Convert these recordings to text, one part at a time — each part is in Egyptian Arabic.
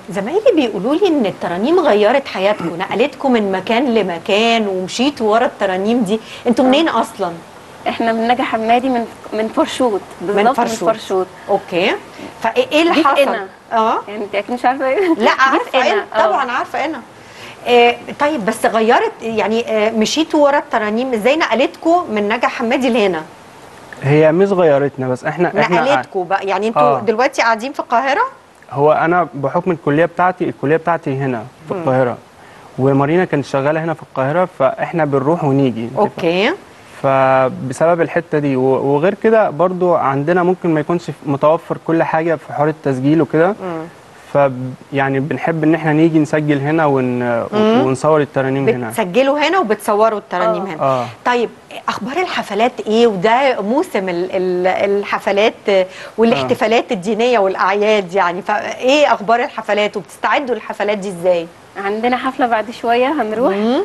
زمايلي بيقولوا لي ان الترانيم غيرت حياتكم نقلتكم من مكان لمكان ومشيتوا ورا الترانيم دي انتوا منين اصلا احنا من نجا حمادي من من فرشوط بالظبط من فرشوط. فرشوط اوكي فايه إيه اللي دي في حصل قنا. اه يعني انت اكيد مش عارفه ايه لا عارفه قنا. انا آه. طبعا عارفه انا آه طيب بس غيرت يعني آه مشيتوا ورا الترانيم ازاي نقلتكم من نجا حمادي لهنا هي مش غيرتنا بس احنا احنا نقلتكم بقى يعني انتوا آه. دلوقتي قاعدين في القاهره هو انا بحكم الكليه بتاعتي الكليه بتاعتي هنا في القاهره ومارينا كانت شغاله هنا في القاهره فاحنا بنروح ونيجي أنت اوكي فبسبب الحته دي و- وغير كده برضو عندنا ممكن ما يكونش متوفر كل حاجه في حوار التسجيل وكده مم. ف يعني بنحب ان احنا نيجي نسجل هنا ون... مم. ونصور الترانيم هنا بتسجلوا هنا وبتصوروا الترانيم آه. هنا اه طيب اخبار الحفلات ايه وده موسم ال- ال- الحفلات والاحتفالات الدينيه والاعياد يعني فايه اخبار الحفلات وبتستعدوا للحفلات دي ازاي عندنا حفله بعد شويه هنروح مم.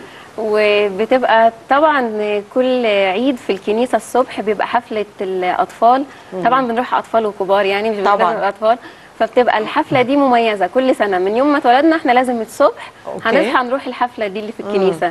وبتبقى طبعا كل عيد في الكنيسه الصبح بيبقى حفله الاطفال طبعا بنروح اطفال وكبار يعني مش طبعاً. لازم اطفال فبتبقى الحفله دي مميزه كل سنه من يوم ما اتولدنا احنا لازم الصبح أوكي. هنصحى نروح الحفله دي اللي في الكنيسه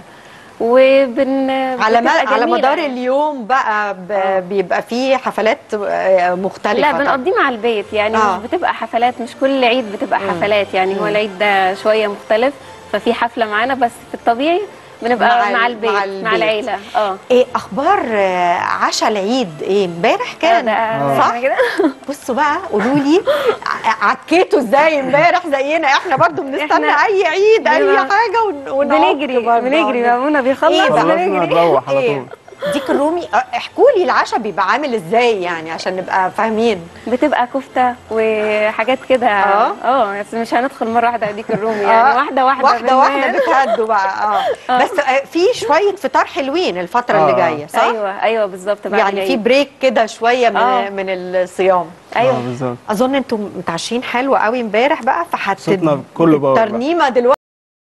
وبن على ما بتبقى على جميلة مدار يعني. اليوم بقى ب... بيبقى فيه حفلات آه، مختلفه لا طبعاً. بنقضيه مع البيت يعني آه. مش بتبقى حفلات مش كل عيد بتبقى حفلات يعني هو العيد ده شويه مختلف ففي حفله معانا بس في الطبيعي بنبقى مع مع, ال- البيت مع مع, البيت. العيله اه ايه اخبار آه، عشاء العيد ايه امبارح كان ده صح كده بصوا بقى قولوا لي ع- عكيتوا ازاي امبارح زينا احنا برضو بنستنى إحنا اي عيد اي بنبقى- حاجه ون- ونعك بنجري برضه. بنجري مامونا بيخلص إيه بقى؟ خلصنا بنجري نروح على ايه طول ديك الرومي اه، احكوا لي العشاء بيبقى عامل ازاي يعني عشان نبقى فاهمين بتبقى كفته وحاجات كده آه. اه بس مش هندخل مره واحده اديك الرومي يعني اه، واحده واحده واحده واحده بالمية. بتهدوا بقى اه بس اه، في شويه فطار حلوين الفتره اللي اه. جايه صح ايوه ايوه بالظبط بعد يعني في العيد. بريك كده شويه من اه. من الصيام اه ايوه بالظبط اظن انتم متعشين حلو قوي امبارح بقى فحت صوتنا كله باور بقى. الترنيمه دلوقتي